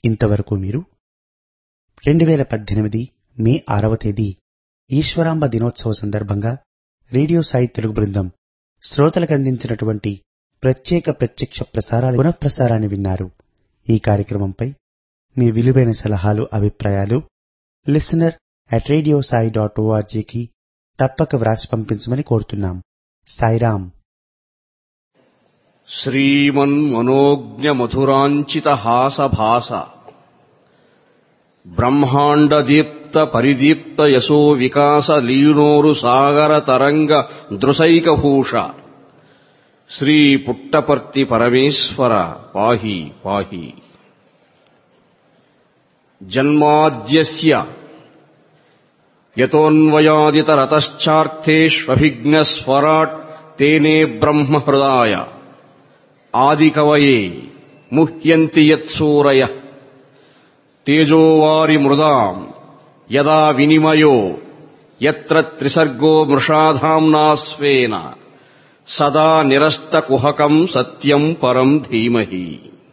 ఇంతవరకు మీరు రెండు వేల పద్దెనిమిది మే ఆరవ తేదీ ఈశ్వరాంబ దినోత్సవ సందర్భంగా రేడియో సాయి తెలుగు బృందం శ్రోతలకు అందించినటువంటి ప్రత్యేక ప్రత్యక్ష ప్రసారాల పునఃప్రసారాన్ని విన్నారు ఈ కార్యక్రమంపై మీ విలువైన సలహాలు అభిప్రాయాలు listener at radio Sai dot ఓఆర్జీకి తప్పక వ్రాసి పంపించమని కోరుతున్నాం సాయిరాం శ్రీమన్మనోజ్ఞమధురాంచిత హాసభాస బ్రహ్మాండదీప్త పరిదీప్త యశో వికాస లీనోరు సాగర తరంగ దృశైకభూష శ్రీ పుట్టపర్తి పరమేశ్వర పాహి పాహి జన్మాద్యస్య యతోన్వయాదితరతశ్చార్థేష్వభిఘ్నస్వరాట్ తేనే బ్రహ్మహృదాయ ఆదికవయే ముహ్యంతి యత్సూరయ తేజోవారి మృదాం యదా వినిమయో యత్ర త్రిసర్గో మృషాధామ్నా స్వేన సదా నిరస్తకుహకం సత్యం పరం ధీమహి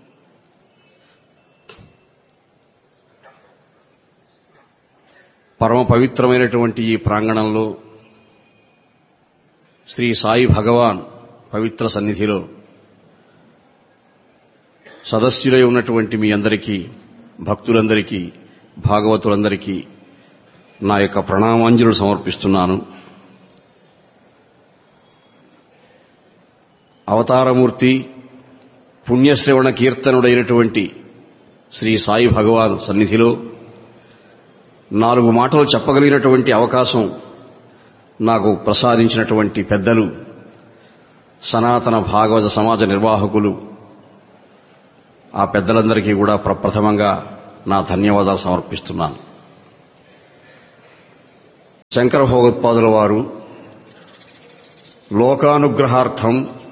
పరమ పవిత్రమైనటువంటి ఈ ప్రాంగణంలో శ్రీ సాయి భగవాన్ పవిత్ర సన్నిధిలో సదస్సులై ఉన్నటువంటి మీ అందరికీ భక్తులందరికీ భాగవతులందరికీ నా యొక్క ప్రణామాంజలు సమర్పిస్తున్నాను అవతారమూర్తి పుణ్యశ్రవణ కీర్తనుడైనటువంటి శ్రీ సాయి భగవాన్ సన్నిధిలో నాలుగు మాటలు చెప్పగలిగినటువంటి అవకాశం నాకు ప్రసాదించినటువంటి పెద్దలు సనాతన భాగవత సమాజ నిర్వాహకులు ఆ పెద్దలందరికీ కూడా ప్రప్రథమంగా నా ధన్యవాదాలు సమర్పిస్తున్నాను శంకర భగవత్పాదుల వారు లోకానుగ్రహార్థం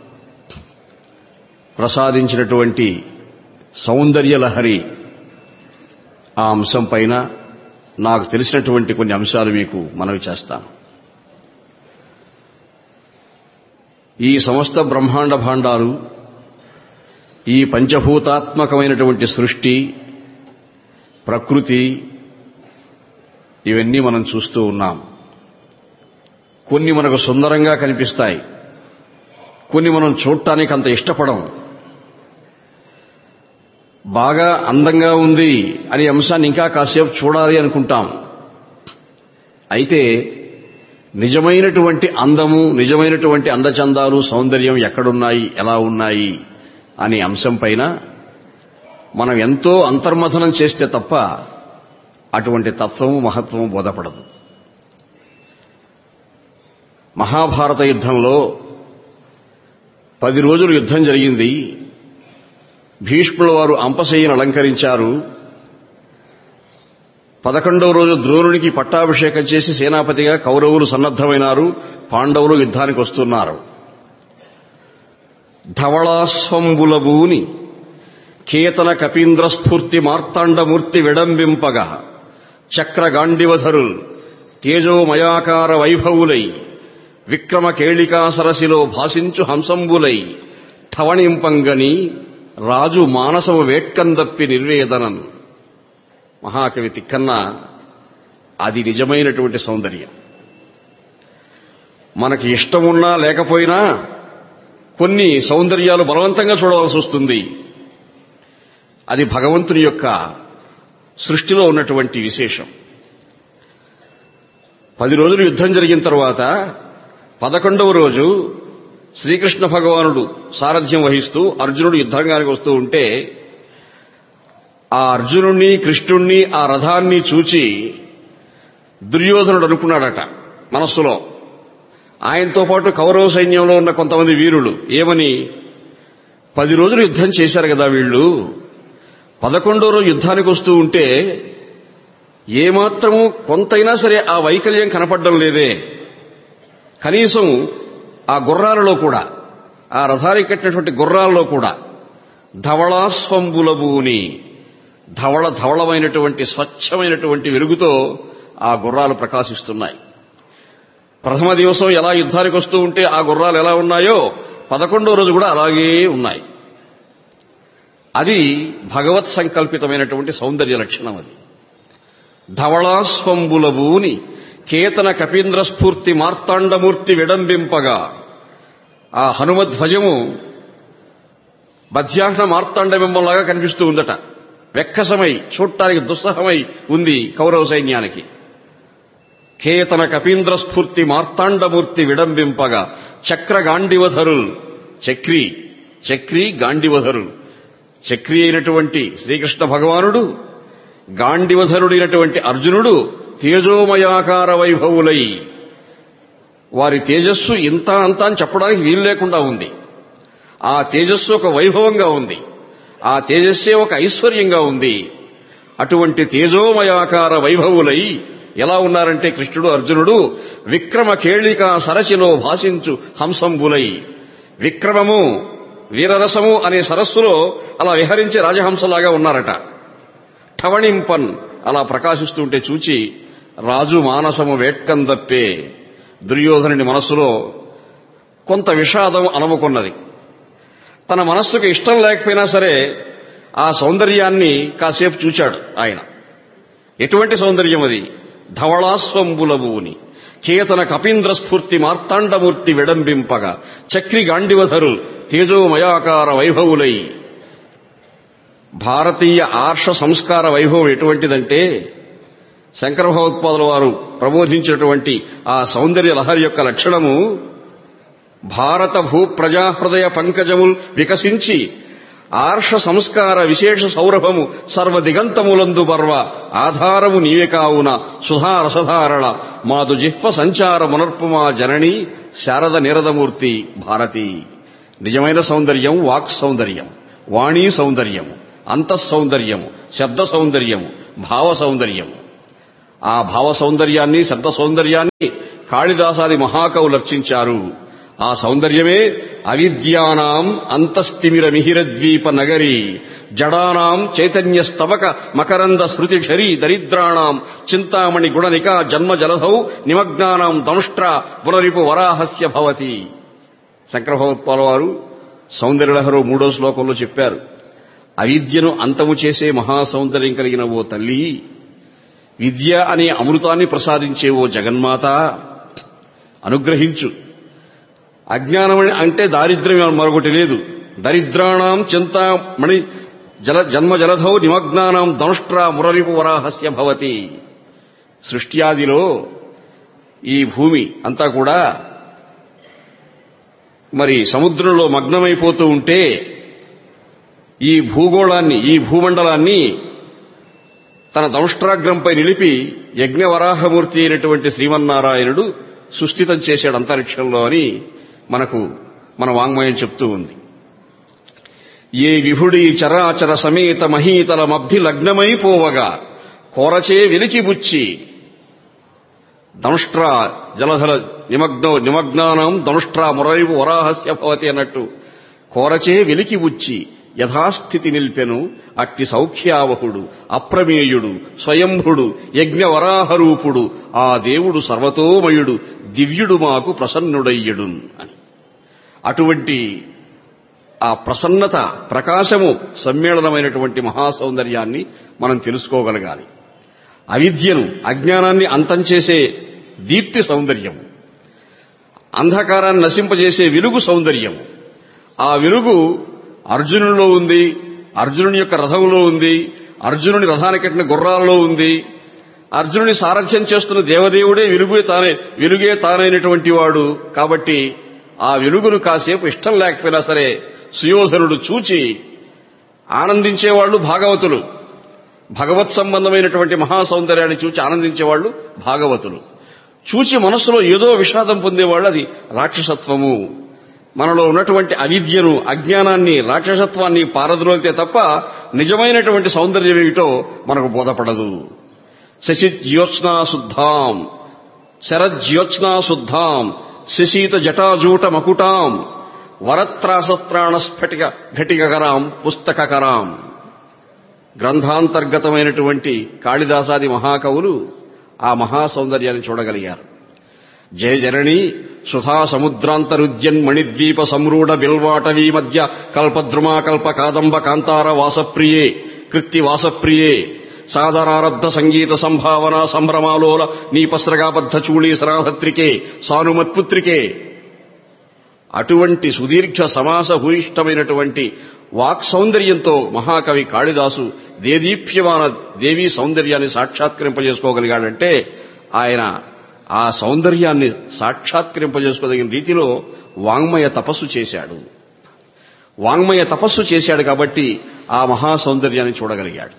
ప్రసాదించినటువంటి సౌందర్య లహరి ఆ అంశం పైన నాకు తెలిసినటువంటి కొన్ని అంశాలు మీకు మనవి చేస్తాను ఈ సమస్త బ్రహ్మాండ భాండాలు ఈ పంచభూతాత్మకమైనటువంటి సృష్టి ప్రకృతి ఇవన్నీ మనం చూస్తూ ఉన్నాం కొన్ని మనకు సుందరంగా కనిపిస్తాయి కొన్ని మనం చూడటానికి అంత ఇష్టపడం బాగా అందంగా ఉంది అనే అంశాన్ని ఇంకా కాసేపు చూడాలి అనుకుంటాం అయితే నిజమైనటువంటి అందము నిజమైనటువంటి అందచందాలు సౌందర్యం ఎక్కడున్నాయి ఎలా ఉన్నాయి అనే అంశం పైన మనం ఎంతో అంతర్మథనం చేస్తే తప్ప అటువంటి తత్వము మహత్వము బోధపడదు మహాభారత యుద్ధంలో పది రోజులు యుద్ధం జరిగింది భీష్ముల వారు అంపశయ్యను అలంకరించారు పదకొండవ రోజు ద్రోణునికి పట్టాభిషేకం చేసి సేనాపతిగా కౌరవులు సన్నద్ధమైనారు పాండవులు యుద్ధానికి వస్తున్నారు ధవళాస్వంబులబూని కేతన కపీంద్ర స్ఫూర్తి మార్తాండమూర్తి విడంబింపగ చక్రగాండివధరుల్ తేజోమయాకార వైభవులై విక్రమ కేళికా సరసిలో భాసించు హంసంబులై ఠవణింపంగని రాజు మానసము వేట్కందప్పి నిర్వేదనన్ మహాకవి తిక్కన్న అది నిజమైనటువంటి సౌందర్యం మనకి ఇష్టమున్నా లేకపోయినా కొన్ని సౌందర్యాలు బలవంతంగా చూడవలసి వస్తుంది అది భగవంతుని యొక్క సృష్టిలో ఉన్నటువంటి విశేషం పది రోజులు యుద్ధం జరిగిన తర్వాత పదకొండవ రోజు శ్రీకృష్ణ భగవానుడు సారథ్యం వహిస్తూ అర్జునుడు యుద్ధంగానికి వస్తూ ఉంటే ఆ అర్జునుణ్ణి కృష్ణుణ్ణి ఆ రథాన్ని చూచి దుర్యోధనుడు అనుకున్నాడట మనస్సులో ఆయనతో పాటు కౌరవ సైన్యంలో ఉన్న కొంతమంది వీరులు ఏమని పది రోజులు యుద్ధం చేశారు కదా వీళ్ళు పదకొండో రోజు యుద్ధానికి వస్తూ ఉంటే ఏమాత్రము కొంతైనా సరే ఆ వైకల్యం కనపడడం లేదే కనీసం ఆ గుర్రాలలో కూడా ఆ రథానికి కట్టినటువంటి గుర్రాలలో కూడా ధవళాస్వంబులబూని ధవళ ధవళమైనటువంటి స్వచ్ఛమైనటువంటి వెలుగుతో ఆ గుర్రాలు ప్రకాశిస్తున్నాయి ప్రథమ దివసం ఎలా యుద్ధానికి వస్తూ ఉంటే ఆ గుర్రాలు ఎలా ఉన్నాయో పదకొండో రోజు కూడా అలాగే ఉన్నాయి అది భగవత్ సంకల్పితమైనటువంటి సౌందర్య లక్షణం అది ధవళాస్వంబులబూని కేతన కపీంద్ర స్ఫూర్తి మార్తాండమూర్తి విడంబింపగా ఆ హనుమధ్వజము మధ్యాహ్న మార్తాండబింబంలాగా కనిపిస్తూ ఉందట వెక్కసమై చూడటానికి దుస్సహమై ఉంది కౌరవ సైన్యానికి కేతన కపీంద్ర స్ఫూర్తి మార్తాండమూర్తి విడంబింపగా చక్ర గాండివధరుల్ చక్రి చక్రి గాండివధరుల్ చక్రి అయినటువంటి శ్రీకృష్ణ భగవానుడు గాండివధరుడైనటువంటి అర్జునుడు తేజోమయాకార వైభవులై వారి తేజస్సు ఇంత అంత అని చెప్పడానికి వీలు లేకుండా ఉంది ఆ తేజస్సు ఒక వైభవంగా ఉంది ఆ తేజస్సే ఒక ఐశ్వర్యంగా ఉంది అటువంటి తేజోమయాకార వైభవులై ఎలా ఉన్నారంటే కృష్ణుడు అర్జునుడు విక్రమ కేళిక సరసిలో భాషించు హంసంబులై విక్రమము వీరరసము అనే సరస్సులో అలా విహరించే రాజహంసలాగా ఉన్నారట ఠవణింపన్ అలా ప్రకాశిస్తుంటే చూచి రాజు మానసము వేట్కం తప్పే దుర్యోధనుని మనస్సులో కొంత విషాదం అలముకున్నది తన మనస్సుకు ఇష్టం లేకపోయినా సరే ఆ సౌందర్యాన్ని కాసేపు చూచాడు ఆయన ఎటువంటి సౌందర్యం అది ధవళాస్వంబులబూని కేతన కపీంద్ర స్ఫూర్తి మార్తాండమూర్తి విడంబింపగా చక్రి గాండివధరు తేజోమయాకార వైభవులై భారతీయ ఆర్ష సంస్కార వైభవం ఎటువంటిదంటే శంకర భగవత్పాదుల వారు ప్రబోధించినటువంటి ఆ సౌందర్య లహరి యొక్క లక్షణము భారత భూ ప్రజాహృదయ పంకజముల్ వికసించి ఆర్ష సంస్కార విశేష సౌరభము సర్వదిగంతములందు బర్వ ఆధారము నీవే కావున సుధా రసధారళ మాదు జిహ్వ సంచార మునర్పుమా జనని శారద నిరదమూర్తి భారతి నిజమైన సౌందర్యం వాక్ సౌందర్యం వాణీ సౌందర్యము అంతఃసౌందర్యము శబ్ద సౌందర్యము భావ సౌందర్యము ఆ భావ సౌందర్యాన్ని శబ్ద సౌందర్యాన్ని కాళిదాసాది మహాకవులు అర్చించారు ఆ సౌందర్యమే అవిద్యానాం అంతస్తిమిర మిహిరద్వీప నగరి జడానాం చైతన్య స్తవక మకరంద స్మృతి ఝరి దరిద్రాణం చింతామణి గుణనిక జన్మ జలధౌ నిమగ్నానాం దంష్ట్ర పునరిపు వరాహస్య భవతి శంకర భగవత్పాల వారు సౌందర్యలహరు మూడో శ్లోకంలో చెప్పారు అవిద్యను అంతము చేసే మహాసౌందర్యం కలిగిన ఓ తల్లి విద్య అనే అమృతాన్ని ప్రసాదించే ఓ జగన్మాత అనుగ్రహించు అజ్ఞానం అంటే దారిద్ర్యం మరొకటి లేదు దరిద్రాణం చింతామణి జల జన్మ జలధౌ నిమగ్నానం దంష్ట్ర మురరిపు వరాహస్య భవతి సృష్ట్యాదిలో ఈ భూమి అంతా కూడా మరి సముద్రంలో మగ్నమైపోతూ ఉంటే ఈ భూగోళాన్ని ఈ భూమండలాన్ని తన దంష్ట్రాగ్రంపై నిలిపి యజ్ఞవరాహమూర్తి అయినటువంటి శ్రీమన్నారాయణుడు సుస్థితం చేశాడు అంతరిక్షంలో అని మనకు మన వాంగ్మయం చెప్తూ ఉంది ఏ విభుడి చరాచర సమేత మహీతల మబ్ధి లగ్నమైపోవగా కోరచే వెలికిబుచ్చి దంష్ట్ర జలధర నిమగ్న నిమగ్నానం దంష్ట్ర మురైవు వరాహస్య భవతి అన్నట్టు కోరచే వెలికిబుచ్చి యథాస్థితి నిల్పెను అట్టి సౌఖ్యావహుడు అప్రమేయుడు స్వయంభుడు యజ్ఞవరాహరూపుడు ఆ దేవుడు సర్వతోమయుడు దివ్యుడు మాకు ప్రసన్నుడయ్యడు అని అటువంటి ఆ ప్రసన్నత ప్రకాశము సమ్మేళనమైనటువంటి మహాసౌందర్యాన్ని మనం తెలుసుకోగలగాలి అవిద్యను అజ్ఞానాన్ని అంతం చేసే దీప్తి సౌందర్యము అంధకారాన్ని నశింపజేసే వెలుగు సౌందర్యము ఆ వెలుగు అర్జునుడిలో ఉంది అర్జునుని యొక్క రథంలో ఉంది అర్జునుని రథానికి కట్టిన గుర్రాల్లో ఉంది అర్జునుని సారథ్యం చేస్తున్న దేవదేవుడే వెలుగే తానే వెలుగే తానైనటువంటి వాడు కాబట్టి ఆ వెలుగును కాసేపు ఇష్టం లేకపోయినా సరే సుయోధనుడు చూచి ఆనందించేవాళ్లు భాగవతులు భగవత్ సంబంధమైనటువంటి మహాసౌందర్యాన్ని చూచి ఆనందించేవాళ్లు భాగవతులు చూచి మనసులో ఏదో విషాదం పొందేవాళ్ళు అది రాక్షసత్వము మనలో ఉన్నటువంటి అవిద్యను అజ్ఞానాన్ని రాక్షసత్వాన్ని పారద్రోలితే తప్ప నిజమైనటువంటి సౌందర్యం ఏమిటో మనకు బోధపడదు శశిజ్యోత్స్నా శుద్ధాం శరజ్యోత్స్నా శుద్ధాం శశీత జటాజూట మకుటాం వరత్రాసత్రాణ స్ఫటిక ఘటికకరాం పుస్తకకరాం గ్రంథాంతర్గతమైనటువంటి కాళిదాసాది మహాకవులు ఆ మహాసౌందర్యాన్ని చూడగలిగారు జయ జరణి సుధా సముద్రాంతరుద్యన్ మణిద్వీప సంరూఢ బిల్వాటవీ మధ్య కల్పద్రుమా కల్ప కాదంబ కాంతార వాసప్రియే కృత్తి వాసప్రియే సాదరారబ్ధ సంగీత సంభావన సంభ్రమాలోల నీపస్రగాబద్ధ చూళీ సరాభత్రికే సానుమత్పుత్రికే అటువంటి సుదీర్ఘ సమాస భూయిష్టమైనటువంటి వాక్ సౌందర్యంతో మహాకవి కాళిదాసు దేదీప్యమాన దేవీ సౌందర్యాన్ని సాక్షాత్కరింపజేసుకోగలిగాడంటే ఆయన ఆ సౌందర్యాన్ని సాక్షాత్కరింపజేసుకోదగిన రీతిలో వాంగ్మయ తపస్సు చేశాడు వాంగ్మయ తపస్సు చేశాడు కాబట్టి ఆ మహా సౌందర్యాన్ని చూడగలిగాడు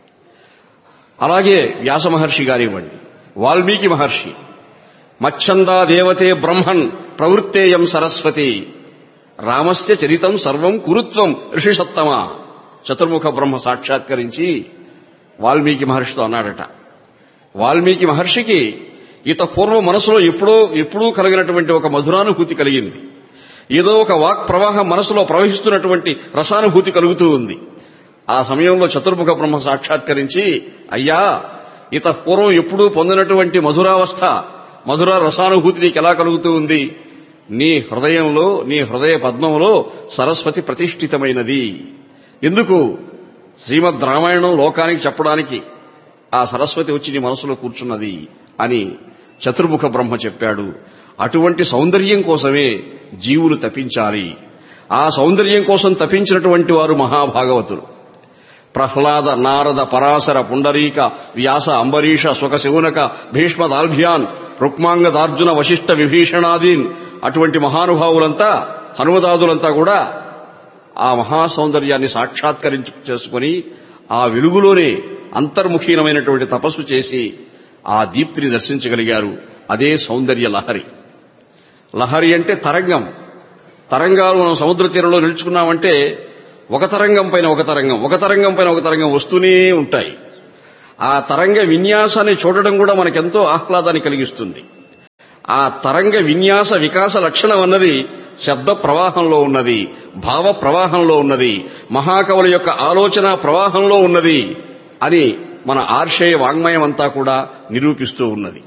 అలాగే వ్యాస మహర్షి గారివ్వండి వాల్మీకి మహర్షి మచ్చందా దేవతే బ్రహ్మన్ ప్రవృత్తేయం సరస్వతి రామస్య చరితం సర్వం కురుత్వం ఋషిసత్తమ చతుర్ముఖ బ్రహ్మ సాక్షాత్కరించి వాల్మీకి మహర్షితో అన్నాడట వాల్మీకి మహర్షికి ఇత పూర్వ మనసులో ఎప్పుడో ఎప్పుడూ కలిగినటువంటి ఒక మధురానుభూతి కలిగింది ఏదో ఒక వాక్ ప్రవాహం మనసులో ప్రవహిస్తున్నటువంటి రసానుభూతి కలుగుతూ ఉంది ఆ సమయంలో చతుర్ముఖ బ్రహ్మ సాక్షాత్కరించి అయ్యా ఇత పూర్వం ఎప్పుడూ పొందినటువంటి మధురావస్థ మధుర రసానుభూతి నీకు ఎలా కలుగుతూ ఉంది నీ హృదయంలో నీ హృదయ పద్మంలో సరస్వతి ప్రతిష్ఠితమైనది ఎందుకు శ్రీమద్ రామాయణం లోకానికి చెప్పడానికి ఆ సరస్వతి వచ్చి నీ మనసులో కూర్చున్నది అని చతుర్ముఖ బ్రహ్మ చెప్పాడు అటువంటి సౌందర్యం కోసమే జీవులు తపించాలి ఆ సౌందర్యం కోసం తపించినటువంటి వారు మహాభాగవతులు ప్రహ్లాద నారద పరాశర పుండరీక వ్యాస అంబరీష సుఖ శివునక భీష్మ దాల్భియాన్ రుక్మాంగదార్జున వశిష్ఠ విభీషణాదీన్ అటువంటి మహానుభావులంతా హనుమదాదులంతా కూడా ఆ మహా సౌందర్యాన్ని సాక్షాత్కరించు చేసుకుని ఆ వెలుగులోనే అంతర్ముఖీనమైనటువంటి తపస్సు చేసి ఆ దీప్తిని దర్శించగలిగారు అదే సౌందర్య లహరి లహరి అంటే తరంగం తరంగాలు మనం సముద్ర తీరంలో నిలుచుకున్నామంటే ఒక తరంగం పైన ఒక తరంగం ఒక తరంగం పైన ఒక తరంగం వస్తూనే ఉంటాయి ఆ తరంగ విన్యాసాన్ని చూడడం కూడా మనకెంతో ఆహ్లాదాన్ని కలిగిస్తుంది ఆ తరంగ విన్యాస వికాస లక్షణం అన్నది శబ్ద ప్రవాహంలో ఉన్నది భావ ప్రవాహంలో ఉన్నది మహాకవుల యొక్క ఆలోచన ప్రవాహంలో ఉన్నది అని మన ఆర్షేయ వాంగ్మయం అంతా కూడా నిరూపిస్తూ ఉన్నది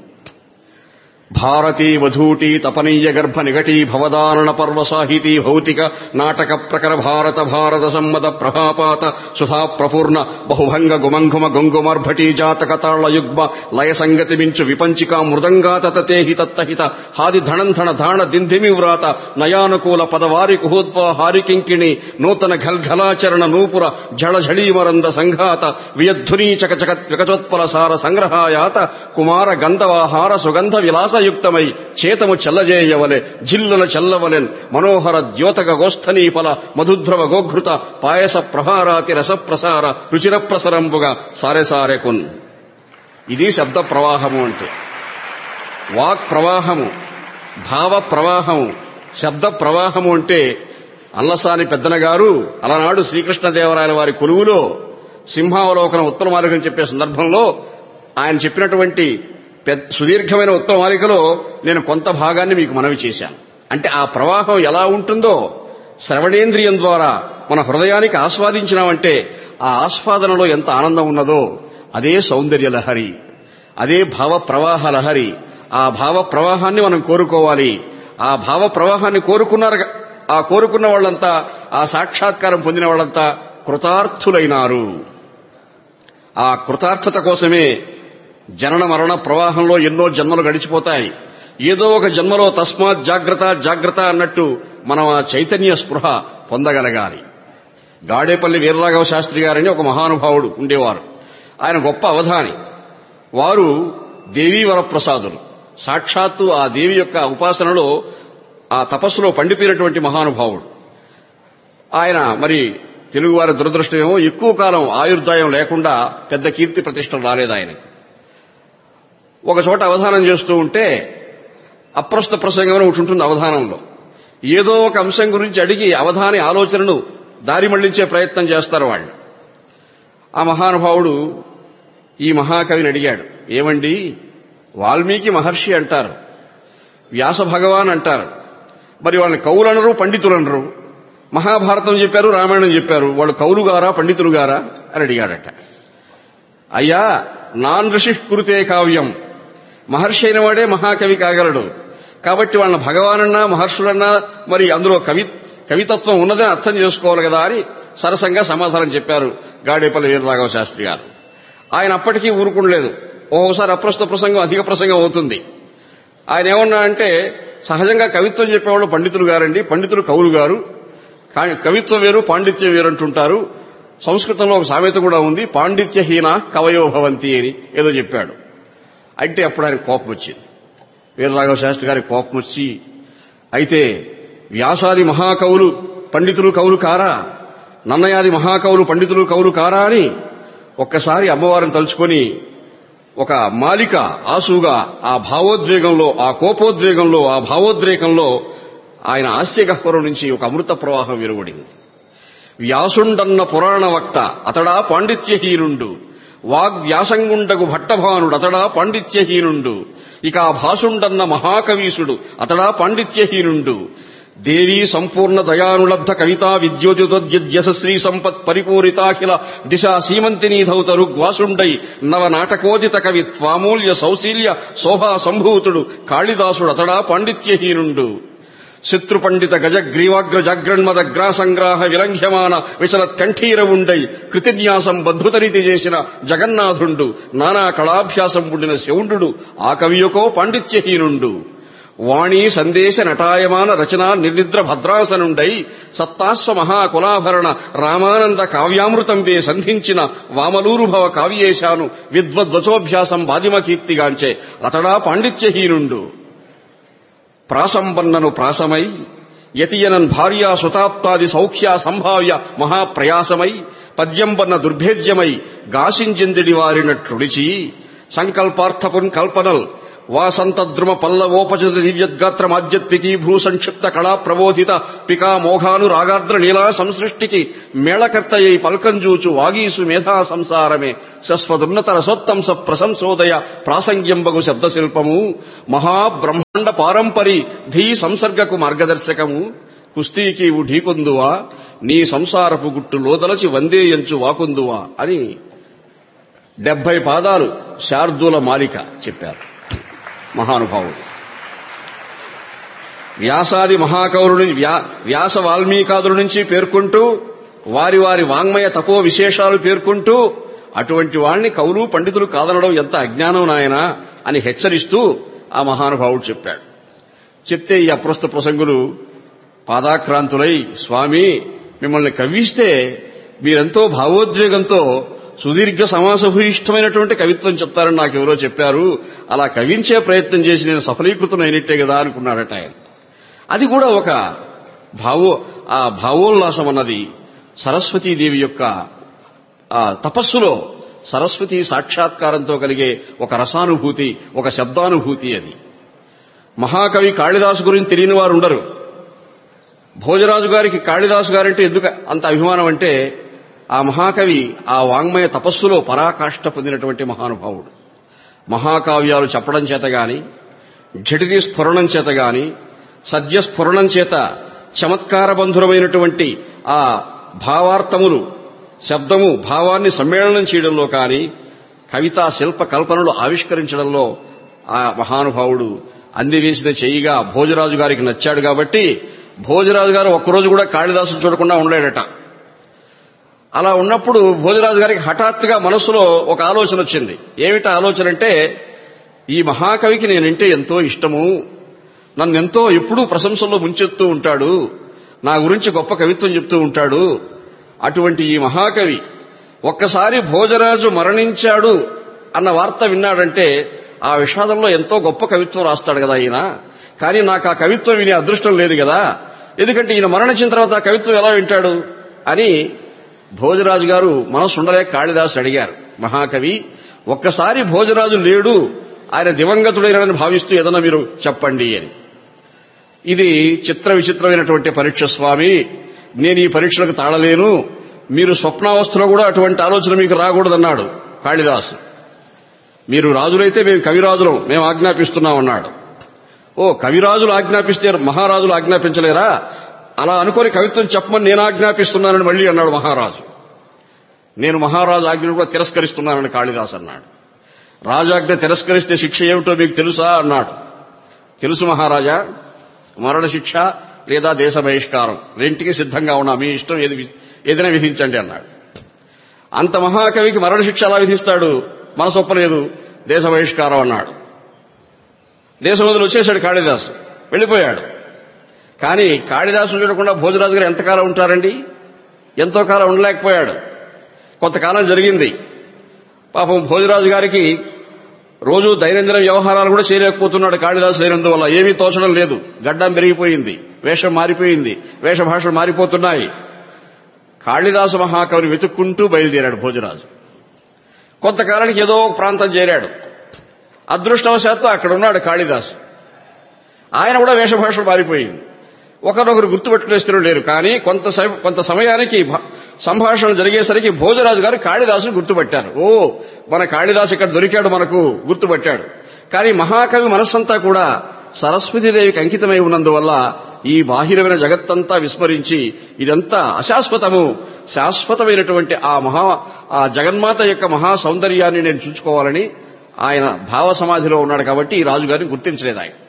భారతీ వధూటీ తపనీయ గర్భ నిఘటీ భవదానన పర్వ సాహితీ భౌతిక నాటక ప్రకర భారత భారత సమ్మద ప్రభాపాత సుధా ప్రపూర్ణ బహుభంగ గుమంఘుమ గంగుమర్భటీ జాతక తాళ యుగ్మ లయ సంగతి మించు విపంచికా మృదంగా తతతేహి తత్తహిత హాది ధణంధణ ధాణ దింధిమి వ్రాత నయానుకూల పదవారి కుహోద్వ హారికింకిణి నూతన ఘల్ఘలాచరణ నూపుర ఝళఝళీమరంద సంఘాత వియధ్వనీ చకచక వికచోత్పల సార సంగ్రహాయాత కుమార గంధవాహార సుగంధ విలాస యుక్తమై చేతము చల్లజేయవలె జిల్లుల చల్లవలెన్ మనోహర ద్యోతక గోస్థనీఫల మధుధ్రవ గోఘృత పాయస ప్రహారాతి రసప్రసార రుచిర ప్రసరంబుగా సారెసారెకున్ ఇది శబ్ద ప్రవాహము అంటే వాక్ ప్రవాహము భావ ప్రవాహము శబ్ద ప్రవాహము అంటే అల్లసాని పెద్దన గారు అలనాడు శ్రీకృష్ణదేవరాయల వారి కొలువులో సింహావలోకనం ఉత్తరమార్గం చెప్పే సందర్భంలో ఆయన చెప్పినటువంటి పెద్ద సుదీర్ఘమైన ఉత్తరమాలికలో నేను కొంత భాగాన్ని మీకు మనవి చేశాను అంటే ఆ ప్రవాహం ఎలా ఉంటుందో శ్రవణేంద్రియం ద్వారా మన హృదయానికి ఆస్వాదించినామంటే ఆ ఆస్వాదనలో ఎంత ఆనందం ఉన్నదో అదే సౌందర్య లహరి అదే భావ ప్రవాహ లహరి ఆ భావ ప్రవాహాన్ని మనం కోరుకోవాలి ఆ భావ ప్రవాహాన్ని కోరుకున్నారు ఆ కోరుకున్న వాళ్ళంతా ఆ సాక్షాత్కారం పొందిన వాళ్ళంతా కృతార్థులైనారు ఆ కృతార్థత కోసమే జనన మరణ ప్రవాహంలో ఎన్నో జన్మలు గడిచిపోతాయి ఏదో ఒక జన్మలో తస్మాత్ జాగ్రత్త జాగ్రత్త అన్నట్టు మనం ఆ చైతన్య స్పృహ పొందగలగాలి గాడేపల్లి వీరరాఘవ శాస్త్రి గారని ఒక మహానుభావుడు ఉండేవారు ఆయన గొప్ప అవధాని వారు దేవీ వరప్రసాదులు సాక్షాత్తు ఆ దేవి యొక్క ఉపాసనలో ఆ తపస్సులో పండిపోయినటువంటి మహానుభావుడు ఆయన మరి తెలుగువారి దురదృష్టమేమో ఎక్కువ కాలం ఆయుర్దాయం లేకుండా పెద్ద కీర్తి ప్రతిష్టలు రాలేదు ఆయనకి ఒక చోట అవధానం చేస్తూ ఉంటే అప్రస్తుత ప్రసంగం అని ఒకటి ఉంటుంది అవధానంలో ఏదో ఒక అంశం గురించి అడిగి అవధాని ఆలోచనను దారి మళ్లించే ప్రయత్నం చేస్తారు వాళ్ళు ఆ మహానుభావుడు ఈ మహాకవిని అడిగాడు ఏమండి వాల్మీకి మహర్షి అంటారు వ్యాస భగవాన్ అంటారు మరి వాళ్ళని కవులనరు పండితులనరు మహాభారతం చెప్పారు రామాయణం చెప్పారు వాళ్ళు కవులు గారా పండితులు గారా అని అడిగాడట అయ్యా నాన్ ఋషి కురుతే కావ్యం మహర్షి అయిన వాడే మహాకవి కాగలడు కాబట్టి వాళ్ళని భగవానన్నా మహర్షులన్నా మరి అందులో కవి కవితత్వం ఉన్నదని అర్థం చేసుకోవాలి కదా అని సరసంగా సమాధానం చెప్పారు గాడేపల్లి వీరరాఘవ శాస్త్రి గారు ఆయన అప్పటికీ ఊరుకుండలేదు ఓసారి అప్రస్తుత ప్రసంగం అధిక ప్రసంగం అవుతుంది ఆయన ఏమన్నా అంటే సహజంగా కవిత్వం చెప్పేవాళ్ళు పండితులు గారండి పండితులు కవులు గారు కానీ కవిత్వం వేరు పాండిత్యం వేరు అంటుంటారు సంస్కృతంలో ఒక సామెత కూడా ఉంది పాండిత్యహీన కవయో భవంతి అని ఏదో చెప్పాడు అంటే అప్పుడు ఆయన కోపం వచ్చింది వీరరాఘవ శాస్త్రి గారికి కోపం వచ్చి అయితే వ్యాసాది మహాకవులు పండితులు కవులు కారా నన్నయాది మహాకవులు పండితులు కవులు కారా అని ఒక్కసారి అమ్మవారిని తలుచుకొని ఒక మాలిక ఆసుగా ఆ భావోద్వేగంలో ఆ కోపోద్వేగంలో ఆ భావోద్రేకంలో ఆయన హాస్యగహ్వరం నుంచి ఒక అమృత ప్రవాహం వెలువడింది వ్యాసుండన్న పురాణ వక్త అతడా పాండిత్యహీనుండు వాగ్వ్యాసంగుండగు భట్టభానుడు అతడా పాండిత్యహీనుండు ఇక ఆ భాసుండన్న మహాకవీసుడు అతడా పాండిత్యహీనుండు దేవీ సంపూర్ణ దయానులబ్ధ కవితా విద్యోతితోద్యశ్రీ సంపత్ పరిపూరితాఖిల దిశా సీమంతినీధౌతరు గ్వాసుండై నవ నాటకోదిత కవి త్వామూల్య సౌశీల్య శోభా సంభూతుడు కాళిదాసుడు అతడా పాండిత్యహీనుండు శత్రుపండిత గజగ్రీవాగ్ర జాగ్రన్మద గ్రాసంగ్రాహ విలంఘ్యమాన విచలత్ కంఠీరవుండై కృతిన్యాసం బద్ధుతరీతి చేసిన జగన్నాథుండు నానా కళాభ్యాసం ఉండిన శౌండు ఆ కవియకో పాండిత్యహీనుండు వాణి సందేశ నటాయమాన రచన నిర్నిద్ర భద్రాసనుండై సత్తాస్వ మహాకులాభరణ రామానంద కావ్యామృతంపే సంధించిన వామలూరుభవ కావ్యేశాను విద్వద్వచోభ్యాసం బాధిమ కీర్తిగాంచే అతడా పాండిత్యహీనుండు ప్రాసంపన్నను ప్రాసమై యతియనన్ భార్యా సుతాప్తాది సౌఖ్య సంభావ్య మహాప్రయాసమై పద్యంబన్న దుర్భేద్యమై గాసించెందిడి వారినట్లుడిచి సంకల్పార్థపున్ కల్పనల్ వాసంతద్రుమ పల్లవోపచిత దివ్యద్గాత్రమాద్యత్పికీ భూ సంక్షిప్త కళా ప్రబోధిత పికా మోఘాను రాగార్ద్ర లీలా సంసృష్టికి మేళకర్తయ్యి పల్కంజూచు వాగీసు మేధా సంసారమే శస్వదున్నత రసోత్తంస ప్రశంసోదయ ప్రాసంగ్యంబగు శబ్దశిల్పము మహాబ్రహ్మాండ పారంపరి ధీ సంసర్గకు మార్గదర్శకము కుస్తీకి ఢీకొందువా నీ సంసారపు గుట్టు లోదలచి వందేయంచు వాకుందువా అని డెబ్బై పాదాలు శార్దూల మాలిక చెప్పారు మహానుభావుడు వ్యాసాది మహాకౌరుని వ్యాస వాల్మీకాదుల నుంచి పేర్కొంటూ వారి వారి వాంగ్మయ తపో విశేషాలు పేర్కొంటూ అటువంటి వాణ్ణి కవులు పండితులు కాదనడం ఎంత అజ్ఞానం నాయనా అని హెచ్చరిస్తూ ఆ మహానుభావుడు చెప్పాడు చెప్తే ఈ అప్రస్తుత ప్రసంగులు పాదాక్రాంతులై స్వామి మిమ్మల్ని కవ్విస్తే మీరెంతో భావోద్వేగంతో సుదీర్ఘ సమాసభూయిష్టమైనటువంటి కవిత్వం చెప్తారని నాకెవరో చెప్పారు అలా కవించే ప్రయత్నం చేసి నేను సఫలీకృతమైనట్టే కదా అనుకున్నాడట ఆయన అది కూడా ఒక భావో ఆ భావోల్లాసం అన్నది సరస్వతీదేవి యొక్క ఆ తపస్సులో సరస్వతి సాక్షాత్కారంతో కలిగే ఒక రసానుభూతి ఒక శబ్దానుభూతి అది మహాకవి కాళిదాసు గురించి తెలియని వారు ఉండరు భోజరాజు గారికి కాళిదాసు గారంటే ఎందుకు అంత అభిమానం అంటే ఆ మహాకవి ఆ వాంగ్మయ తపస్సులో పరాకాష్ఠ పొందినటువంటి మహానుభావుడు మహాకావ్యాలు చెప్పడం చేత గాని ఝటితి స్ఫురణం చేత గాని సద్యస్ఫురణం చేత చమత్కారబంధురమైనటువంటి ఆ భావార్థములు శబ్దము భావాన్ని సమ్మేళనం చేయడంలో కానీ కవితా శిల్ప కల్పనలు ఆవిష్కరించడంలో ఆ మహానుభావుడు అందివేసిన చెయ్యిగా భోజరాజు గారికి నచ్చాడు కాబట్టి భోజరాజు గారు ఒక్కరోజు కూడా కాళిదాసును చూడకుండా ఉండలేడట అలా ఉన్నప్పుడు భోజరాజు గారికి హఠాత్తుగా మనస్సులో ఒక ఆలోచన వచ్చింది ఏమిటి ఆలోచన అంటే ఈ మహాకవికి నేనంటే ఎంతో ఇష్టము నన్నెంతో ఎప్పుడూ ప్రశంసల్లో ముంచెత్తూ ఉంటాడు నా గురించి గొప్ప కవిత్వం చెప్తూ ఉంటాడు అటువంటి ఈ మహాకవి ఒక్కసారి భోజరాజు మరణించాడు అన్న వార్త విన్నాడంటే ఆ విషాదంలో ఎంతో గొప్ప కవిత్వం రాస్తాడు కదా ఈయన కానీ నాకు ఆ కవిత్వం వినే అదృష్టం లేదు కదా ఎందుకంటే ఈయన మరణించిన తర్వాత ఆ కవిత్వం ఎలా వింటాడు అని భోజరాజు గారు మనసు ఉండలేక కాళిదాసు అడిగారు మహాకవి ఒక్కసారి భోజరాజు లేడు ఆయన దివంగతుడైనని భావిస్తూ ఏదన్నా మీరు చెప్పండి అని ఇది చిత్ర విచిత్రమైనటువంటి పరీక్ష స్వామి నేను ఈ పరీక్షలకు తాళలేను మీరు స్వప్నావస్థలో కూడా అటువంటి ఆలోచన మీకు రాకూడదన్నాడు కాళిదాసు మీరు రాజులైతే మేము కవిరాజులం మేము ఆజ్ఞాపిస్తున్నాం అన్నాడు ఓ కవిరాజులు ఆజ్ఞాపిస్తే మహారాజులు ఆజ్ఞాపించలేరా అలా అనుకొని కవిత్వం చెప్పమని నేను ఆజ్ఞాపిస్తున్నానని మళ్ళీ అన్నాడు మహారాజు నేను మహారాజు ఆజ్ఞను కూడా తిరస్కరిస్తున్నానని కాళిదాస్ అన్నాడు రాజాజ్ఞ తిరస్కరిస్తే శిక్ష ఏమిటో మీకు తెలుసా అన్నాడు తెలుసు మహారాజా మరణశిక్ష లేదా దేశ బహిష్కారం రెంటికి సిద్ధంగా ఉన్నా మీ ఇష్టం ఏది వి- ఏదైనా విధించండి అన్నాడు అంత మహాకవికి మరణశిక్ష ఎలా విధిస్తాడు మనసు ఒప్పలేదు దేశ బహిష్కారం అన్నాడు దేశం వదిలి వచ్చేశాడు కాళిదాసు వెళ్ళిపోయాడు కానీ కాళిదాసు చూడకుండా భోజరాజు గారు ఎంతకాలం ఉంటారండి ఎంతో కాలం ఉండలేకపోయాడు కొంతకాలం జరిగింది పాపం భోజరాజు గారికి రోజు దైనందిన వ్యవహారాలు కూడా చేయలేకపోతున్నాడు కాళిదాసు లేనందువల్ల ఏమీ తోచడం లేదు గడ్డం పెరిగిపోయింది వేషం మారిపోయింది వేషభాషలు మారిపోతున్నాయి కాళిదాసు మహాకవిని వెతుక్కుంటూ బయలుదేరాడు భోజరాజు కొంతకాలానికి ఏదో ఒక ప్రాంతం చేరాడు అదృష్టవశాత్తు అక్కడ ఉన్నాడు కాళిదాసు ఆయన కూడా వేషభాషలు మారిపోయింది ఒకరొకరు గుర్తుపెట్టుకునే స్థిరులు లేరు కానీ కొంత సమ- కొంత సమయానికి భ- సంభాషణ జరిగేసరికి భోజరాజు గారు కాళిదాసును గుర్తుపట్టారు ఓ మన కాళిదాసు ఇక్కడ దొరికాడు మనకు గుర్తుపట్టాడు కానీ మహాకవి మనస్సంతా కూడా సరస్వతీదేవికి అంకితమై ఉన్నందువల్ల ఈ బాహిరమైన జగత్తంతా విస్మరించి ఇదంతా అశాశ్వతము శాశ్వతమైనటువంటి ఆ మహా ఆ జగన్మాత యొక్క మహా సౌందర్యాన్ని నేను చూసుకోవాలని ఆయన భావ సమాధిలో ఉన్నాడు కాబట్టి ఈ రాజుగారిని గుర్తించలేదు ఆయన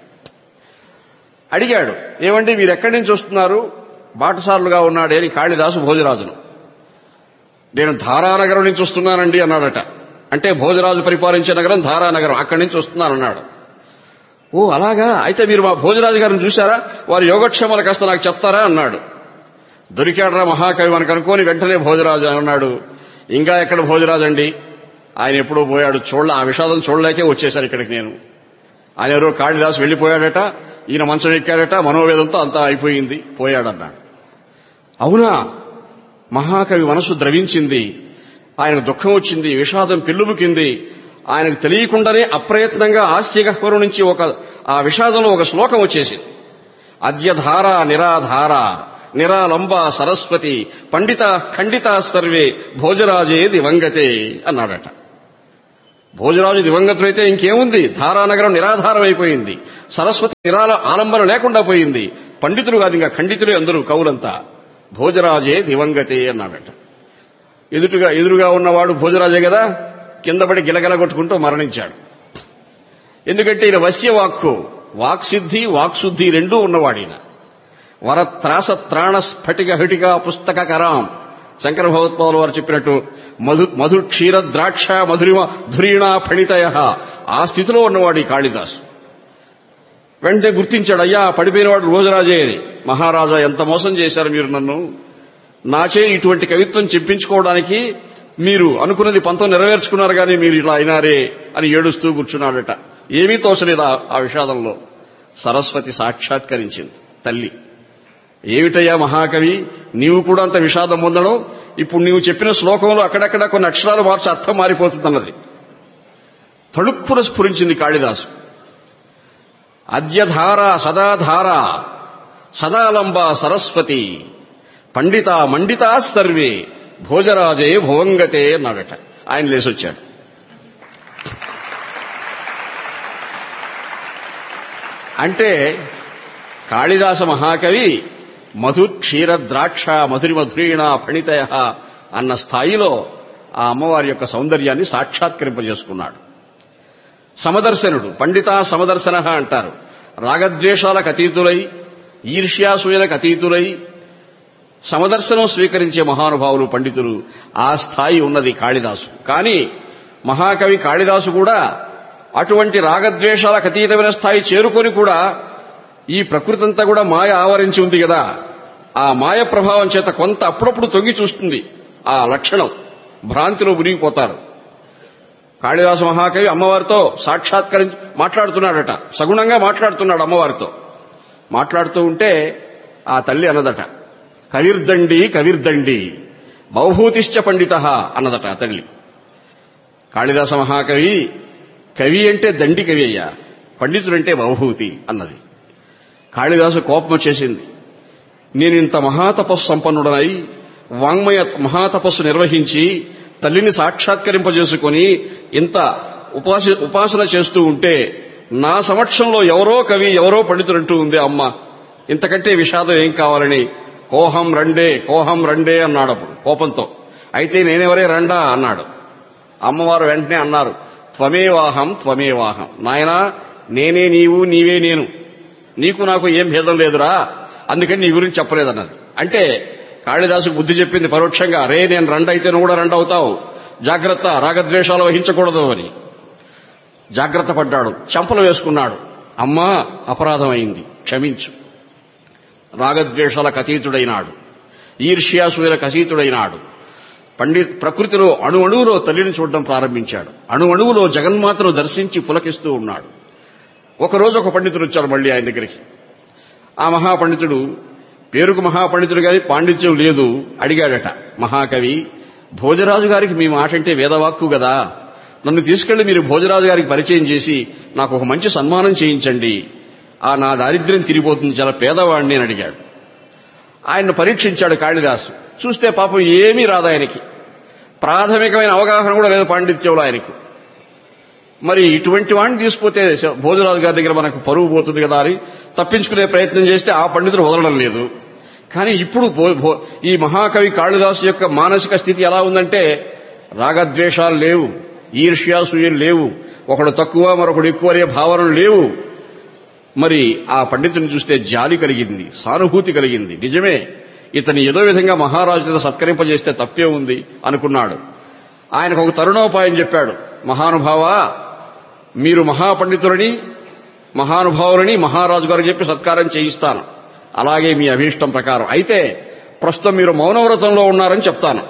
అడిగాడు ఏమండి మీరు ఎక్కడి నుంచి వస్తున్నారు బాటసారులుగా ఉన్నాడే అని కాళిదాసు భోజరాజును నేను ధారానగరం నుంచి వస్తున్నానండి అన్నాడట అంటే భోజరాజు పరిపాలించే నగరం ధారానగరం అక్కడి నుంచి వస్తున్నానన్నాడు ఓ అలాగా అయితే మీరు మా భోజరాజు గారిని చూశారా వారి యోగక్షేమాలు కాస్త నాకు చెప్తారా అన్నాడు దొరికాడరా మహాకవి మనకు అనుకోని వెంటనే భోజరాజు అన్నాడు ఇంకా ఎక్కడ భోజరాజు అండి ఆయన ఎప్పుడో పోయాడు చూడలే ఆ విషాదం చూడలేకే వచ్చేశాను ఇక్కడికి నేను ఆయన ఎవరో కాళిదాసు వెళ్ళిపోయాడట ఈయన మంచం ఎక్కాడట మనోవేదంతో అంతా అయిపోయింది పోయాడన్నాడు అవునా మహాకవి మనసు ద్రవించింది ఆయనకు దుఃఖం వచ్చింది విషాదం పెల్లుబుకింది ఆయనకు తెలియకుండానే అప్రయత్నంగా హాస్యగహ్వరం నుంచి ఒక ఆ విషాదంలో ఒక శ్లోకం వచ్చేసింది అద్యధార నిరాధార నిరాలంబ సరస్వతి పండిత ఖండిత సర్వే భోజరాజే దివంగతే అన్నాడట భోజరాజు దివంగతుడైతే ఇంకేముంది ధారానగరం నిరాధారం అయిపోయింది సరస్వతి నిరాల ఆలంబన లేకుండా పోయింది పండితులు కాదు ఇంకా ఖండితులే అందరూ కవులంతా భోజరాజే దివంగతే అన్నాడట ఎదుటుగా ఎదురుగా ఉన్నవాడు భోజరాజే కదా కింద పడి గిలగిల కొట్టుకుంటూ మరణించాడు ఎందుకంటే ఈయన వశ్యవాక్కు వాక్సిద్ధి వాక్శుద్ధి రెండూ ఉన్నవాడిన వరత్రాస త్రాణ స్ఫటిక హటిక పుస్తక కరాం శంకర భగవత్పాదుల వారు చెప్పినట్టు మధు మధు క్షీర ద్రాక్ష మధురిమ ధురీణ ఫణితయ ఆ స్థితిలో ఉన్నవాడు ఈ కాళిదాసు వెంటనే గుర్తించాడు అయ్యా పడిపోయినవాడు రోజురాజే అని మహారాజా ఎంత మోసం చేశారు మీరు నన్ను నాచే ఇటువంటి కవిత్వం చెప్పించుకోవడానికి మీరు అనుకున్నది పంతం నెరవేర్చుకున్నారు కానీ మీరు ఇలా అయినారే అని ఏడుస్తూ కూర్చున్నాడట ఏమీ తోచలేదు ఆ- ఆ విషాదంలో సరస్వతి సాక్షాత్కరించింది తల్లి ఏమిటయ్యా మహాకవి నీవు కూడా అంత విషాదం పొందడం ఇప్పుడు నీవు చెప్పిన శ్లోకంలో అక్కడక్కడ కొన్ని అక్షరాలు మార్చి అర్థం మారిపోతుందన్నది తడుక్కున స్ఫురించింది కాళిదాసు అద్యధార సదాధార సదాలంబ సరస్వతి పండిత మండితా సర్వే భోజరాజే భువంగతే అన్నాడట ఆయన లేసొచ్చాడు అంటే కాళిదాస మహాకవి మధు క్షీర ద్రాక్ష మధురి మధురీణ ఫణితయ అన్న స్థాయిలో ఆ అమ్మవారి యొక్క సౌందర్యాన్ని సాక్షాత్కరింపజేసుకున్నాడు సమదర్శనుడు పండిత సమదర్శన అంటారు రాగద్వేషాలకు అతీతులై ఈర్ష్యాసూయలకు అతీతులై సమదర్శనం స్వీకరించే మహానుభావులు పండితులు ఆ స్థాయి ఉన్నది కాళిదాసు కానీ మహాకవి కాళిదాసు కూడా అటువంటి రాగద్వేషాలకు అతీతమైన స్థాయి చేరుకొని కూడా ఈ ప్రకృతి అంతా కూడా మాయ ఆవరించి ఉంది కదా ఆ మాయ ప్రభావం చేత కొంత అప్పుడప్పుడు తొంగి చూస్తుంది ఆ లక్షణం భ్రాంతిలో మునిగిపోతారు కాళిదాసు మహాకవి అమ్మవారితో సాక్షాత్కరించి మాట్లాడుతున్నాడట సగుణంగా మాట్లాడుతున్నాడు అమ్మవారితో మాట్లాడుతూ ఉంటే ఆ తల్లి అన్నదట కవిర్దండి కవిర్దండి బహుభూతిశ్చ పండిత అన్నదట ఆ తల్లి కాళిదాస మహాకవి కవి అంటే దండి కవి అయ్యా పండితుడంటే బహుభూతి అన్నది కాళిదాసు కోపం వచ్చేసింది నేను ఇంత మహాతపస్సు సంపన్నుడనై వాంగ్మయ మహాతపస్సు నిర్వహించి తల్లిని సాక్షాత్కరింపజేసుకొని ఇంత ఉపాస ఉపాసన చేస్తూ ఉంటే నా సమక్షంలో ఎవరో కవి ఎవరో పండితుడంటూ ఉంది అమ్మ ఇంతకంటే విషాదం ఏం కావాలని కోహం రండే కోహం రండే అన్నాడు అప్పుడు కోపంతో అయితే నేనెవరే రండా అన్నాడు అమ్మవారు వెంటనే అన్నారు త్వమేవాహం త్వమేవాహం నాయనా నేనే నీవు నీవే నేను నీకు నాకు ఏం భేదం లేదురా అందుకని నీ గురించి చెప్పలేదన్నది అంటే కాళిదాసుకు బుద్ధి చెప్పింది పరోక్షంగా రే నేను రెండు అయితే నువ్వు కూడా రెండు అవుతావు జాగ్రత్త రాగద్వేషాలు వహించకూడదు అని జాగ్రత్త పడ్డాడు చెంపలు వేసుకున్నాడు అమ్మా అపరాధం అయింది క్షమించు రాగద్వేషాలకు అతీతుడైనాడు ఈర్ష్యాసూయలకు అతీతుడైనాడు పండిత్ ప్రకృతిలో అణు అణువులో తల్లిని చూడడం ప్రారంభించాడు అణు అణువులో జగన్మాతను దర్శించి పులకిస్తూ ఉన్నాడు ఒకరోజు ఒక పండితుడు వచ్చారు మళ్ళీ ఆయన దగ్గరికి ఆ మహాపండితుడు పేరుకు మహాపండితుడు గారి పాండిత్యం లేదు అడిగాడట మహాకవి భోజరాజు గారికి మీ మాట అంటే వేదవాక్కు కదా నన్ను తీసుకెళ్లి మీరు భోజరాజు గారికి పరిచయం చేసి నాకు ఒక మంచి సన్మానం చేయించండి ఆ నా దారిద్ర్యం తిరిగిపోతుంది చాలా పేదవాడిని అని అడిగాడు ఆయన్ను పరీక్షించాడు కాళిదాసు చూస్తే పాపం ఏమీ రాదు ఆయనకి ప్రాథమికమైన అవగాహన కూడా లేదు పాండిత్యంలో ఆయనకు మరి ఇటువంటి వాడిని తీసుకుపోతే భోజరాజు గారి దగ్గర మనకు పరువు పోతుంది కదా అని తప్పించుకునే ప్రయత్నం చేస్తే ఆ పండితుడు వదలడం లేదు కానీ ఇప్పుడు భో- భో- ఈ మహాకవి కాళిదాసు యొక్క మానసిక స్థితి ఎలా ఉందంటే రాగద్వేషాలు లేవు ఈర్ష్యాసూయలు లేవు ఒకడు తక్కువ మరొకడు ఎక్కువ అనే భావనలు లేవు మరి ఆ పండితుని చూస్తే జాలి కలిగింది సానుభూతి కలిగింది నిజమే ఇతని ఏదో విధంగా మహారాజు చేత సత్కరింపజేస్తే తప్పే ఉంది అనుకున్నాడు ఆయనకు ఒక తరుణోపాయం చెప్పాడు మహానుభావ మీరు మహాపండితులని మహానుభావులని మహారాజు గారు చెప్పి సత్కారం చేయిస్తాను అలాగే మీ అభీష్టం ప్రకారం అయితే ప్రస్తుతం మీరు మౌనవ్రతంలో ఉన్నారని చెప్తాను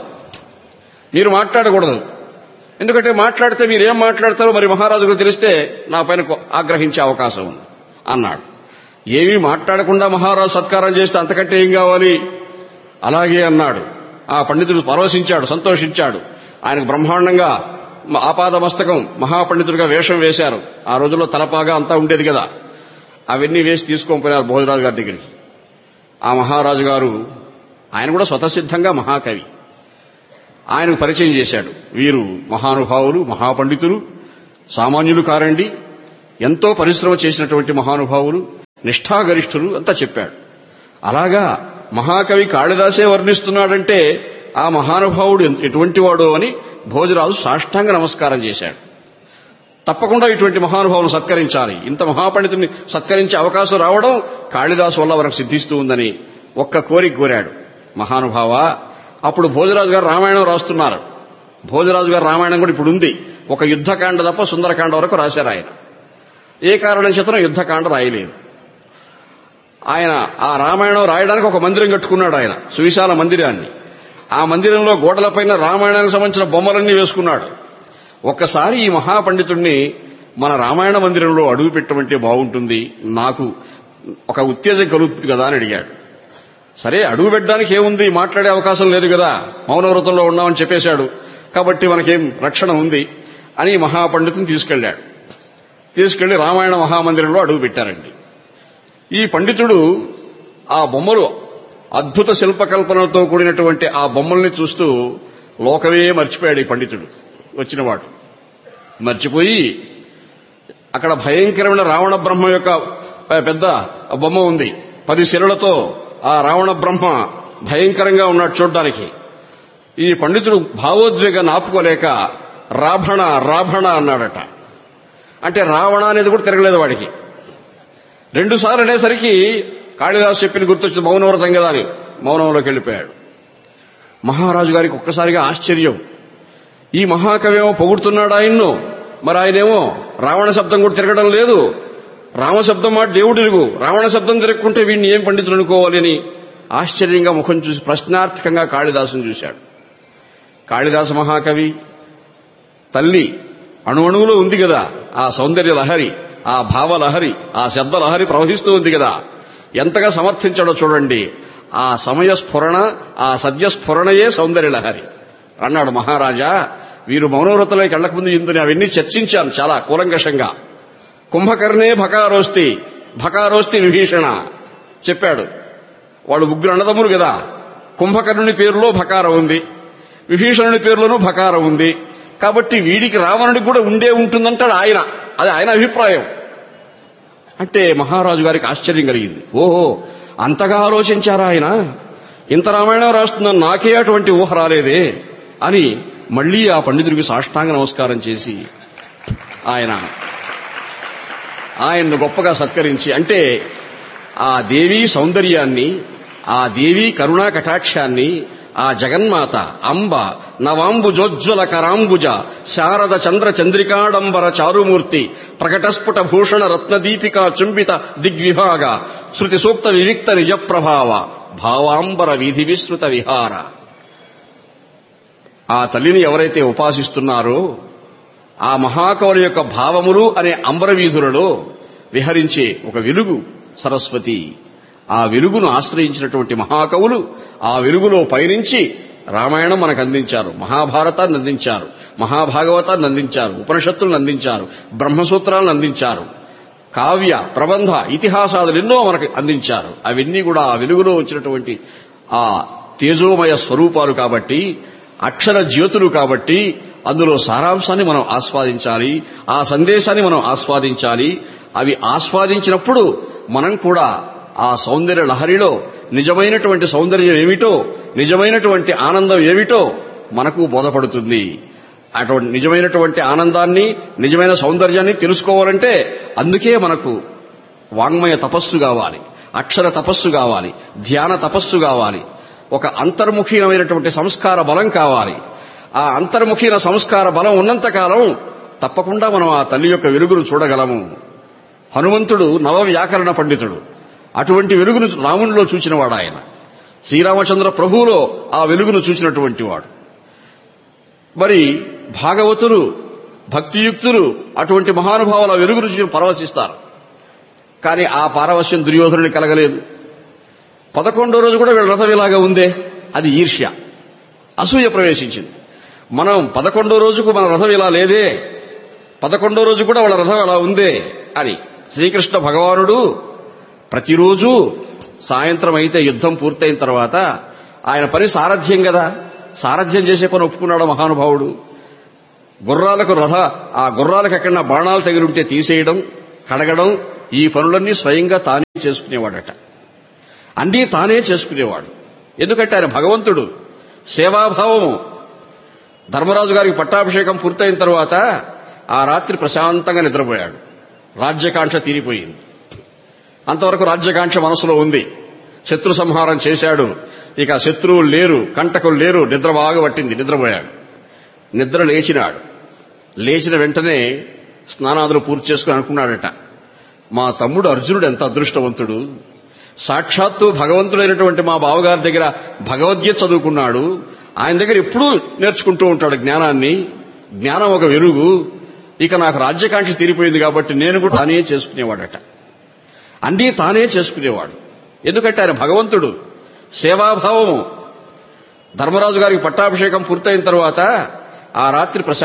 మీరు మాట్లాడకూడదు ఎందుకంటే మాట్లాడితే మీరు ఏం మాట్లాడతారో మరి మహారాజు గారు తెలిస్తే నా పైన కో- ఆగ్రహించే అవకాశం ఉంది అన్నాడు ఏమీ మాట్లాడకుండా మహారాజు సత్కారం చేస్తే అంతకంటే ఏం కావాలి అలాగే అన్నాడు ఆ పండితుడు పరవశించాడు సంతోషించాడు ఆయనకు బ్రహ్మాండంగా మ- ఆపాదమస్తకం మహాపండితుడిగా వేషం వేశారు ఆ రోజుల్లో తలపాగా అంతా ఉండేది కదా అవన్నీ వేసి తీసుకొని పోయినారు భోజరాజు గారి దగ్గరికి ఆ మహారాజు గారు ఆయన కూడా స్వతసిద్ధంగా మహాకవి ఆయనకు పరిచయం చేశాడు వీరు మహానుభావులు మహాపండితులు సామాన్యులు కారండి ఎంతో పరిశ్రమ చేసినటువంటి మహానుభావులు నిష్ఠాగరిష్ఠులు అంతా చెప్పాడు అలాగా మహాకవి కాళిదాసే వర్ణిస్తున్నాడంటే ఆ మహానుభావుడు ఎంత- ఎటువంటి వాడో అని భోజరాజు సాష్టాంగ నమస్కారం చేశాడు తప్పకుండా ఇటువంటి మహానుభావులను సత్కరించాలి ఇంత మహాపండితుని సత్కరించే అవకాశం రావడం కాళిదాసు వల్ల మనకు సిద్ధిస్తూ ఉందని ఒక్క కోరిక కోరాడు మహానుభావ అప్పుడు భోజరాజు గారు రామాయణం రాస్తున్నారు భోజరాజు గారు రామాయణం కూడా ఇప్పుడు ఉంది ఒక యుద్ధకాండ తప్ప సుందరకాండ వరకు రాశారు ఆయన ఏ కారణం చేతనో యుద్ధకాండ రాయలేదు ఆయన ఆ రామాయణం రాయడానికి ఒక మందిరం కట్టుకున్నాడు ఆయన సువిశాల మందిరాన్ని ఆ మందిరంలో గోడలపైన రామాయణానికి సంబంధించిన బొమ్మలన్నీ వేసుకున్నాడు ఒక్కసారి ఈ మహాపండితుడిని మన రామాయణ మందిరంలో అడుగు పెట్టమంటే బాగుంటుంది నాకు ఒక ఉత్తేజం కలుగుతుంది కదా అని అడిగాడు సరే అడుగు పెట్టడానికి ఏముంది మాట్లాడే అవకాశం లేదు కదా మౌనవ్రతంలో ఉన్నామని చెప్పేశాడు కాబట్టి మనకేం రక్షణ ఉంది అని ఈ మహాపండితుని తీసుకెళ్లాడు తీసుకెళ్లి రామాయణ మహామందిరంలో అడుగు పెట్టారండి ఈ పండితుడు ఆ బొమ్మలు అద్భుత శిల్పకల్పనలతో కూడినటువంటి ఆ బొమ్మల్ని చూస్తూ లోకమే మర్చిపోయాడు ఈ పండితుడు వచ్చినవాడు మర్చిపోయి అక్కడ భయంకరమైన రావణ బ్రహ్మ యొక్క పె- పెద్ద బొమ్మ ఉంది పది శిరలతో ఆ రావణ బ్రహ్మ భయంకరంగా ఉన్నాడు చూడ్డానికి ఈ పండితుడు భావోద్వేగాన్ని ఆపుకోలేక రాభణ రాభణ అన్నాడట అంటే రావణ అనేది కూడా తిరగలేదు వాడికి రెండు సార్లు అనేసరికి కాళిదాసు చెప్పిన గుర్తొచ్చింది మౌనవ్రతం కదా అని మౌనంలోకి వెళ్ళిపోయాడు మహారాజు గారికి ఒక్కసారిగా ఆశ్చర్యం ఈ మహాకవేమో పొగుడుతున్నాడు ఆయన్ను మరి ఆయనేమో రావణ శబ్దం కూడా తిరగడం లేదు రామశబ్దం మాట దేవుడు ఇరుగు రావణ శబ్దం తిరగకుంటే వీడిని ఏం పండితులు అనుకోవాలి అని ఆశ్చర్యంగా ముఖం చూసి ప్రశ్నార్థకంగా కాళిదాసును చూశాడు కాళిదాస మహాకవి తల్లి అణువణువులో ఉంది కదా ఆ సౌందర్య లహరి ఆ భావ లహరి ఆ శబ్ద లహరి ప్రవహిస్తూ ఉంది కదా ఎంతగా సమర్థించాడో చూడండి ఆ సమయ స్ఫురణ ఆ సద్య స్ఫురణయే సౌందర్య లహరి అన్నాడు మహారాజా వీరు మౌనవ్రతలోకి వెళ్లకముందు ఇందుని అవన్నీ చర్చించాను చాలా కూలంకషంగా కుంభకర్ణే భకారోస్తి భకారోస్తి విభీషణ చెప్పాడు వాళ్ళు ముగ్గురు అన్నదమ్ములు కదా కుంభకర్ణుని పేరులో భకారం ఉంది విభీషణుని పేరులోనూ భకారం ఉంది కాబట్టి వీడికి రావణుడికి కూడా ఉండే ఉంటుందంటాడు ఆయన అది ఆయన అభిప్రాయం అంటే మహారాజు గారికి ఆశ్చర్యం కలిగింది ఓహో అంతగా ఆలోచించారా ఆయన ఇంత రామాయణం రాస్తుందని నాకే అటువంటి ఊహ రాలేదే అని మళ్లీ ఆ పండితుడికి సాష్టాంగ నమస్కారం చేసి ఆయన ఆయన్ను గొప్పగా సత్కరించి అంటే ఆ దేవీ సౌందర్యాన్ని ఆ దేవీ కరుణా కటాక్షాన్ని ఆ జగన్మాత అంబ నవాంబుజోజ్వల కరాంబుజ శారద చంద్ర చంద్రికాడంబర చారుమూర్తి ప్రకటస్ఫుట భూషణ రత్నదీపికా చుంబిత దిగ్విభాగ శృతి సూక్త వివిక్త నిజప్రభావ భావాంబర వీధి విస్తృత విహార ఆ తల్లిని ఎవరైతే ఉపాసిస్తున్నారో ఆ మహాకవుల యొక్క భావములు అనే అంబరవీధులలో విహరించే ఒక వెలుగు సరస్వతి ఆ వెలుగును ఆశ్రయించినటువంటి మహాకవులు ఆ వెలుగులో పయనించి రామాయణం మనకు అందించారు మహాభారతాన్ని అందించారు మహాభాగవతాన్ని అందించారు ఉపనిషత్తులను అందించారు బ్రహ్మసూత్రాలను అందించారు కావ్య ప్రబంధ ఇతిహాసాలు ఎన్నో మనకు అందించారు అవన్నీ కూడా ఆ వెలుగులో వచ్చినటువంటి ఆ తేజోమయ స్వరూపాలు కాబట్టి అక్షర జ్యోతులు కాబట్టి అందులో సారాంశాన్ని మనం ఆస్వాదించాలి ఆ సందేశాన్ని మనం ఆస్వాదించాలి అవి ఆస్వాదించినప్పుడు మనం కూడా ఆ సౌందర్య లహరిలో నిజమైనటువంటి సౌందర్యం ఏమిటో నిజమైనటువంటి ఆనందం ఏమిటో మనకు బోధపడుతుంది అటువంటి నిజమైనటువంటి ఆనందాన్ని నిజమైన సౌందర్యాన్ని తెలుసుకోవాలంటే అందుకే మనకు వాంగ్మయ తపస్సు కావాలి అక్షర తపస్సు కావాలి ధ్యాన తపస్సు కావాలి ఒక అంతర్ముఖీనమైనటువంటి సంస్కార బలం కావాలి ఆ అంతర్ముఖీన సంస్కార బలం ఉన్నంతకాలం తప్పకుండా మనం ఆ తల్లి యొక్క వెలుగును చూడగలము హనుమంతుడు నవ వ్యాకరణ పండితుడు అటువంటి వెలుగును రామునిలో చూచినవాడు ఆయన శ్రీరామచంద్ర ప్రభువులో ఆ వెలుగును చూసినటువంటి వాడు మరి భాగవతులు భక్తియుక్తులు అటువంటి మహానుభావుల వెలుగును చూసి పరవశిస్తారు కానీ ఆ పారవశ్యం దుర్యోధనుని కలగలేదు పదకొండో రోజు కూడా వీళ్ళ రథం ఇలాగా ఉందే అది ఈర్ష్య అసూయ ప్రవేశించింది మనం పదకొండో రోజుకు మన రథం ఇలా లేదే పదకొండో రోజు కూడా వాళ్ళ రథం అలా ఉందే అని శ్రీకృష్ణ భగవానుడు ప్రతిరోజు సాయంత్రం అయితే యుద్ధం పూర్తయిన తర్వాత ఆయన పని సారథ్యం కదా సారథ్యం చేసే పని ఒప్పుకున్నాడు మహానుభావుడు గుర్రాలకు రథ ఆ గుర్రాలకు ఎక్కడన్నా బాణాలు తగిలింటే తీసేయడం కడగడం ఈ పనులన్నీ స్వయంగా తానే చేసుకునేవాడట అన్నీ తానే చేసుకునేవాడు ఎందుకంటే ఆయన భగవంతుడు సేవాభావము ధర్మరాజు గారికి పట్టాభిషేకం పూర్తయిన తర్వాత ఆ రాత్రి ప్రశాంతంగా నిద్రపోయాడు రాజ్యకాంక్ష తీరిపోయింది అంతవరకు రాజ్యకాంక్ష మనసులో ఉంది శత్రు సంహారం చేశాడు ఇక శత్రువులు లేరు కంటకులు లేరు నిద్ర బాగా పట్టింది నిద్రపోయాడు నిద్ర లేచినాడు లేచిన వెంటనే స్నానాదులు పూర్తి చేసుకుని అనుకున్నాడట మా తమ్ముడు అర్జునుడు ఎంత అదృష్టవంతుడు సాక్షాత్తు భగవంతుడైనటువంటి మా బావగారి దగ్గర భగవద్గీత చదువుకున్నాడు ఆయన దగ్గర ఎప్పుడూ నేర్చుకుంటూ ఉంటాడు జ్ఞానాన్ని జ్ఞానం ఒక వెలుగు ఇక నాకు రాజ్యకాంక్ష తీరిపోయింది కాబట్టి నేను కూడా తానే చేసుకునేవాడట అన్నీ తానే చేసుకునేవాడు ఎందుకంటే ఆయన భగవంతుడు సేవాభావము ధర్మరాజు గారికి పట్టాభిషేకం పూర్తయిన తర్వాత ఆ రాత్రి ప్రశా